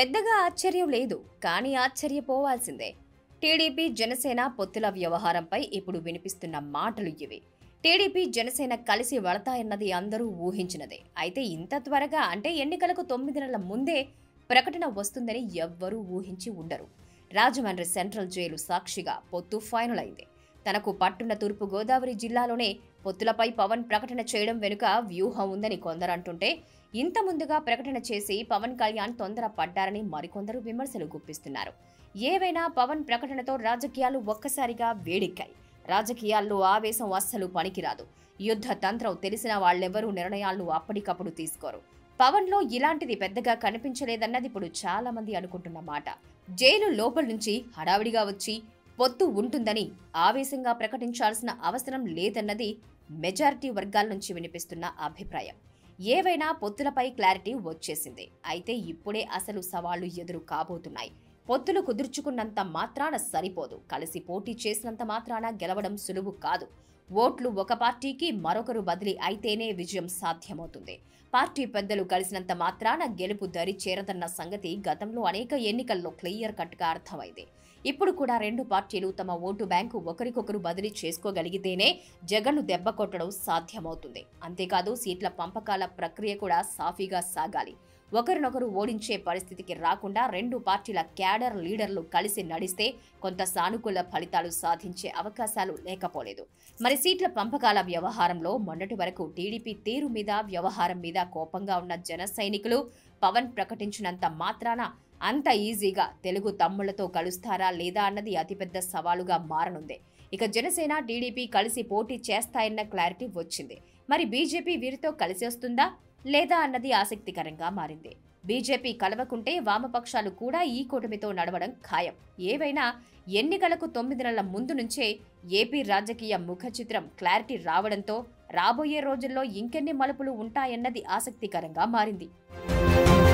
పెద్దగా ఆశ్చర్యం లేదు కానీ ఆశ్చర్యపోవాల్సిందే టీడీపీ జనసేన పొత్తుల వ్యవహారంపై ఇప్పుడు వినిపిస్తున్న మాటలు ఇవి టీడీపీ జనసేన కలిసి వెళతాయన్నది అందరూ ఊహించినదే అయితే ఇంత త్వరగా అంటే ఎన్నికలకు తొమ్మిది నెలల ముందే ప్రకటన వస్తుందని ఎవ్వరూ ఊహించి ఉండరు రాజమండ్రి సెంట్రల్ జైలు సాక్షిగా పొత్తు ఫైనల్ అయింది తనకు పట్టున్న తూర్పు గోదావరి జిల్లాలోనే పొత్తులపై పవన్ ప్రకటన చేయడం వెనుక వ్యూహం ఉందని కొందరు అంటుంటే ఇంత ముందుగా ప్రకటన చేసి పవన్ కళ్యాణ్ తొందర పడ్డారని మరికొందరు విమర్శలు గుప్పిస్తున్నారు ఏవైనా పవన్ ప్రకటనతో రాజకీయాలు ఒక్కసారిగా వేడెక్కాయి రాజకీయాల్లో ఆవేశం అస్సలు పనికిరాదు యుద్ధ తంత్రం తెలిసిన వాళ్ళెవరూ నిర్ణయాలను అప్పటికప్పుడు తీసుకోరు పవన్లో ఇలాంటిది పెద్దగా కనిపించలేదన్నది ఇప్పుడు చాలా మంది అనుకుంటున్న మాట జైలు లోపల నుంచి హడావిడిగా వచ్చి పొత్తు ఉంటుందని ఆవేశంగా ప్రకటించాల్సిన అవసరం లేదన్నది మెజారిటీ వర్గాల నుంచి వినిపిస్తున్న అభిప్రాయం ఏవైనా పొత్తులపై క్లారిటీ వచ్చేసింది అయితే ఇప్పుడే అసలు సవాళ్లు ఎదురు కాబోతున్నాయి పొత్తులు కుదుర్చుకున్నంత మాత్రాన సరిపోదు కలిసి పోటీ చేసినంత మాత్రాన గెలవడం సులువు కాదు ఓట్లు ఒక పార్టీకి మరొకరు బదిలీ అయితేనే విజయం సాధ్యమవుతుంది పార్టీ పెద్దలు కలిసినంత మాత్రాన గెలుపు దరి చేరదన్న సంగతి గతంలో అనేక ఎన్నికల్లో క్లియర్ కట్గా అర్థమైంది ఇప్పుడు కూడా రెండు పార్టీలు తమ ఓటు బ్యాంకు ఒకరికొకరు బదిలీ చేసుకోగలిగితేనే జగన్ను దెబ్బ కొట్టడం సాధ్యమవుతుంది అంతేకాదు సీట్ల పంపకాల ప్రక్రియ కూడా సాఫీగా సాగాలి ఒకరినొకరు ఓడించే పరిస్థితికి రాకుండా రెండు పార్టీల క్యాడర్ లీడర్లు కలిసి నడిస్తే కొంత సానుకూల ఫలితాలు సాధించే అవకాశాలు లేకపోలేదు మరి సీట్ల పంపకాల వ్యవహారంలో మొన్నటి వరకు టీడీపీ తీరు మీద వ్యవహారం మీద కోపంగా ఉన్న జన సైనికులు పవన్ ప్రకటించినంత మాత్రాన అంత ఈజీగా తెలుగు తమ్ముళ్లతో కలుస్తారా లేదా అన్నది అతిపెద్ద సవాలుగా మారనుంది ఇక జనసేన టీడీపీ కలిసి పోటీ చేస్తాయన్న క్లారిటీ వచ్చింది మరి బీజేపీ వీరితో కలిసి వస్తుందా లేదా అన్నది ఆసక్తికరంగా మారింది బీజేపీ కలవకుంటే వామపక్షాలు కూడా ఈ కూటమితో నడవడం ఖాయం ఏవైనా ఎన్నికలకు తొమ్మిది నెలల ముందు నుంచే ఏపీ రాజకీయ ముఖ చిత్రం క్లారిటీ రావడంతో రాబోయే రోజుల్లో ఇంకెన్ని మలుపులు ఉంటాయన్నది ఆసక్తికరంగా మారింది